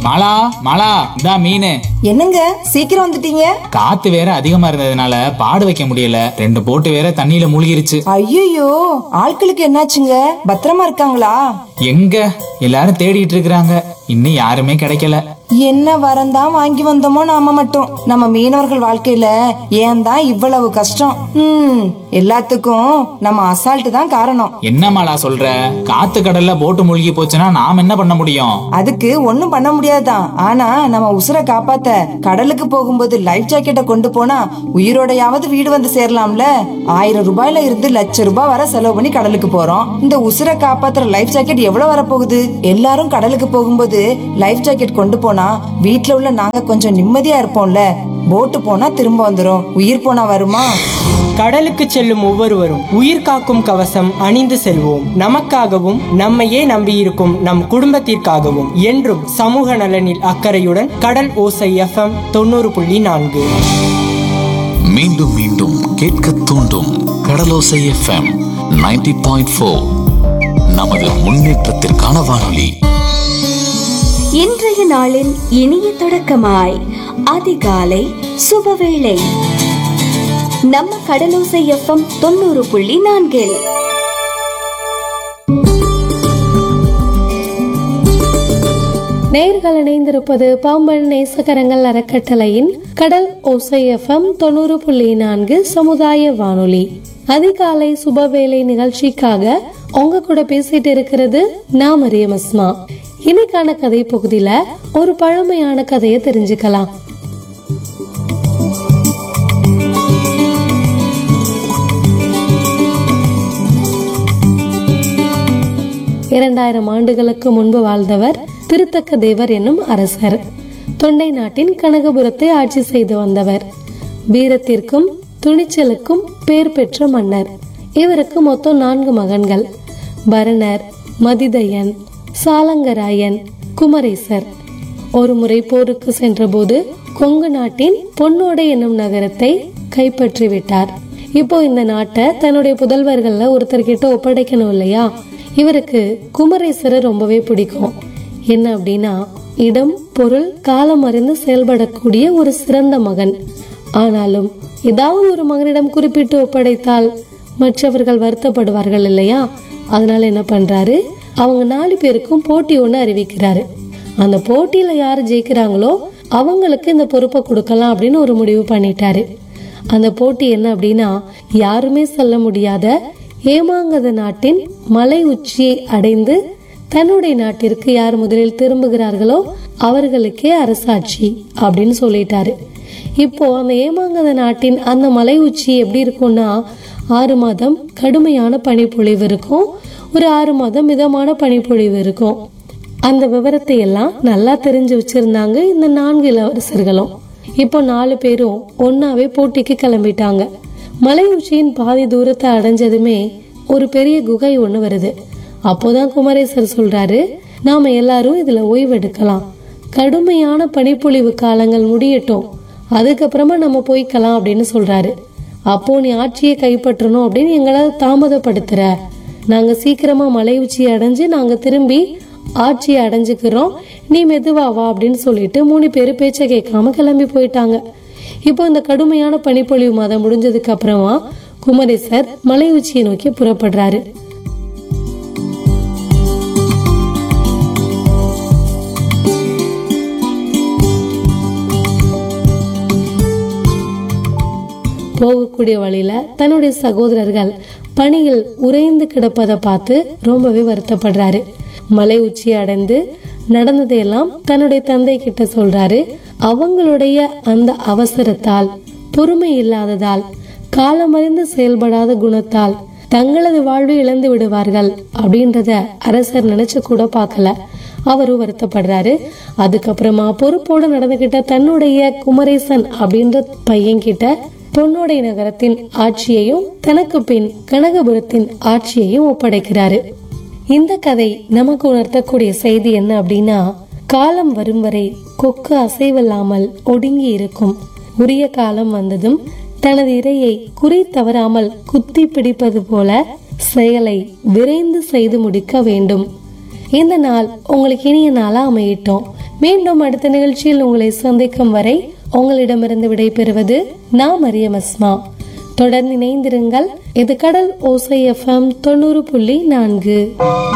மாலா மாலா இதா மீன் என்னங்க சீக்கிரம் வந்துட்டீங்க காத்து வேற அதிகமா இருந்ததுனால பாடு வைக்க முடியல ரெண்டு போட்டு வேற தண்ணியில மூழ்கிருச்சு ஐயோ ஆட்களுக்கு என்னாச்சுங்க பத்திரமா இருக்காங்களா எங்க எல்லாரும் தேடிட்டு இருக்கிறாங்க இன்னும் யாருமே கிடைக்கல என்ன வரந்தான் வாங்கி வந்தோமோ நாம மட்டும் நம்ம மீனவர்கள் வாழ்க்கையில ஏன் தான் இவ்வளவு கஷ்டம் ம் எல்லாத்துக்கும் நம்ம அசால்ட் தான் காரணம் என்ன மாலா சொல்ற காத்து கடல்ல போட்டு மூழ்கி போச்சுன்னா நாம் என்ன பண்ண முடியும் அதுக்கு ஒண்ணும் பண்ண முடியாதுதான் ஆனா நம்ம உசுரை காப்பாத்த கடலுக்கு போகும்போது லைஃப் ஜாக்கெட்டை கொண்டு போனா உயிரோடையாவது வீடு வந்து சேரலாம்ல ஆயிரம் ரூபாயில இருந்து லட்ச ரூபாய் வர செலவு பண்ணி கடலுக்கு போறோம் இந்த உசுரை காப்பாத்துற லைஃப் ஜாக்கெட் எவ்வளவு வரப்போகுது எல்லாரும் கடலுக்கு போகும்போது லைஃப் ஜாக்கெட் கொண்டு போனா வீட்ல உள்ள நாங்க கொஞ்சம் நிம்மதியா இருப்போம்ல போட்டு போனா திரும்ப வந்துரும் உயிர் போனா வருமா கடலுக்கு செல்லும் ஒவ்வொருவரும் உயிர் காக்கும் கவசம் அணிந்து செல்வோம் நமக்காகவும் நம்மையே நம்பியிருக்கும் நம் குடும்பத்திற்காகவும் என்றும் சமூக நலனில் அக்கறையுடன் கடல் ஓசை எஃப்எம் தொண்ணூறு புள்ளி நான்கு மீண்டும் மீண்டும் கேட்க தூண்டும் கடலோசை எஃப்எம் 90.4 பாயிண்ட் ஃபோர் நமது முன்னேற்றத்திற்கான வானொலி இன்றைய நாளின் இனிய தொடக்கமாய் அதிகாலை சுபவேளை நம்ம கடலோசை எஃப்எம் தொண்ணூறு புள்ளி நான்கில் நேர்கள் இணைந்திருப்பது பாம்பன் நேசகரங்கள் அறக்கட்டளையின் கடல் ஓசை எஃப்எம் தொண்ணூறு புள்ளி நான்கு சமுதாய வானொலி அதிகாலை சுபவேளை நிகழ்ச்சிக்காக உங்க கூட பேசிட்டு இருக்கிறது நான் மரியம் அஸ்மா இன்னைக்கான கதை பகுதியில ஒரு பழமையான கதையை தெரிஞ்சுக்கலாம் இரண்டாயிரம் ஆண்டுகளுக்கு முன்பு வாழ்ந்தவர் திருத்தக்க தேவர் என்னும் அரசர் தொண்டை நாட்டின் கனகபுரத்தை ஆட்சி செய்து வந்தவர் வீரத்திற்கும் துணிச்சலுக்கும் பேர் பெற்ற மன்னர் இவருக்கு மொத்தம் நான்கு மகன்கள் பரணர் மதிதயன் சாலங்கராயன் குமரேசர் ஒரு முறை போருக்கு சென்றபோது கொங்கு நாட்டின் பொன்னோடை என்னும் நகரத்தை கைப்பற்றி விட்டார் இப்போ இந்த நாட்டை தன்னுடைய புதல்வர்கள்ல ஒருத்தர்கிட்ட ஒப்படைக்கணும் இல்லையா இவருக்கு குமரேசரை ரொம்பவே பிடிக்கும் என்ன அப்படின்னா இடம் பொருள் காலம் அறிந்து செயல்படக்கூடிய ஒரு சிறந்த மகன் ஆனாலும் ஏதாவது ஒரு மகனிடம் குறிப்பிட்டு ஒப்படைத்தால் மற்றவர்கள் வருத்தப்படுவார்கள் இல்லையா அதனால என்ன பண்றாரு அவங்க நாலு பேருக்கும் போட்டி ஒன்று அறிவிக்கிறாரு அந்த போட்டியில யார் ஜெயிக்கிறாங்களோ அவங்களுக்கு இந்த பொறுப்பை கொடுக்கலாம் அப்படின்னு ஒரு முடிவு பண்ணிட்டாரு அந்த போட்டி என்ன அப்படின்னா யாருமே சொல்ல முடியாத ஏமாங்கத நாட்டின் மலை உச்சியை அடைந்து தன்னுடைய நாட்டிற்கு யார் முதலில் திரும்புகிறார்களோ அவர்களுக்கே அரசாட்சி அப்படின்னு சொல்லிட்டாரு இப்போ அந்த ஏமாங்கத நாட்டின் அந்த மலை உச்சி எப்படி இருக்கும்னா ஆறு மாதம் கடுமையான பனிப்பொழிவு இருக்கும் ஒரு ஆறு மாதம் மிதமான பனிப்பொழிவு இருக்கும் அந்த விவரத்தை எல்லாம் நல்லா தெரிஞ்சு வச்சிருந்தாங்க இந்த நான்கு இளவரசர்களும் இப்போ நாலு பேரும் ஒன்னாவே போட்டிக்கு கிளம்பிட்டாங்க மலை உச்சியின் பாதி தூரத்தை அடைஞ்சதுமே ஒரு பெரிய குகை ஒண்ணு வருது அப்போதான் குமரேசர் சொல்றாரு நாம எல்லாரும் இதுல ஓய்வெடுக்கலாம் கடுமையான பனிப்பொழிவு காலங்கள் முடியட்டும் அதுக்கப்புறமா நம்ம போய்க்கலாம் அப்படின்னு சொல்றாரு அப்போ நீ ஆட்சியை கைப்பற்றணும் அப்படின்னு எங்களை தாமதப்படுத்துற நாங்க சீக்கிரமா மலை உச்சியை அடைஞ்சு நாங்க திரும்பி ஆட்சியை அடைஞ்சுக்கிறோம் நீ மெதுவா வா அப்படின்னு சொல்லிட்டு மூணு பேர் பேச்ச கேட்காம கிளம்பி போயிட்டாங்க இப்போ இந்த கடுமையான பனிப்பொழிவு மாதம் முடிஞ்சதுக்கு அப்புறமா குமரேசர் மலை உச்சியை நோக்கி புறப்படுறாரு போகக்கூடிய வழியில தன்னுடைய சகோதரர்கள் பணியில் உறைந்து கிடப்பதை பார்த்து ரொம்பவே வருத்தப்படுறாரு மலை உச்சியை அடைந்து நடந்ததையெல்லாம் தன்னுடைய தந்தை கிட்ட சொல்றாரு அவங்களுடைய அந்த அவசரத்தால் பொறுமை இல்லாததால் காலமறிந்து செயல்படாத குணத்தால் தங்களது வாழ்வை இழந்து விடுவார்கள் அப்படின்றத அரசர் நினைச்சு கூட பார்க்கல அவரும் வருத்தப்படுறாரு அதுக்கப்புறமா பொறுப்போடு நடந்துகிட்ட தன்னுடைய குமரேசன் அப்படின்ற பையன் கிட்ட பொன்னோடை நகரத்தின் ஆட்சியையும் தனக்கு பின் கனகபுரத்தின் ஆட்சியையும் ஒப்படைக்கிறாரு இந்த கதை நமக்கு உணர்த்தக்கூடிய செய்தி என்ன அப்படின்னா காலம் வரும் வரை கொக்கு அசைவில்லாமல் ஒடுங்கி இருக்கும் உரிய காலம் வந்ததும் தனது இரையை குறி தவறாமல் குத்தி பிடிப்பது போல செயலை விரைந்து செய்து முடிக்க வேண்டும் இந்த நாள் உங்களுக்கு இனிய நாளா அமையட்டும் மீண்டும் அடுத்த நிகழ்ச்சியில் உங்களை சந்திக்கும் வரை உங்களிடமிருந்து விடைபெறுவது நான் மரியம் அஸ்மா தொடர்ந்து இணைந்திருங்கள் இது கடல் ஓசை எஃப்எம் தொண்ணூறு புள்ளி நான்கு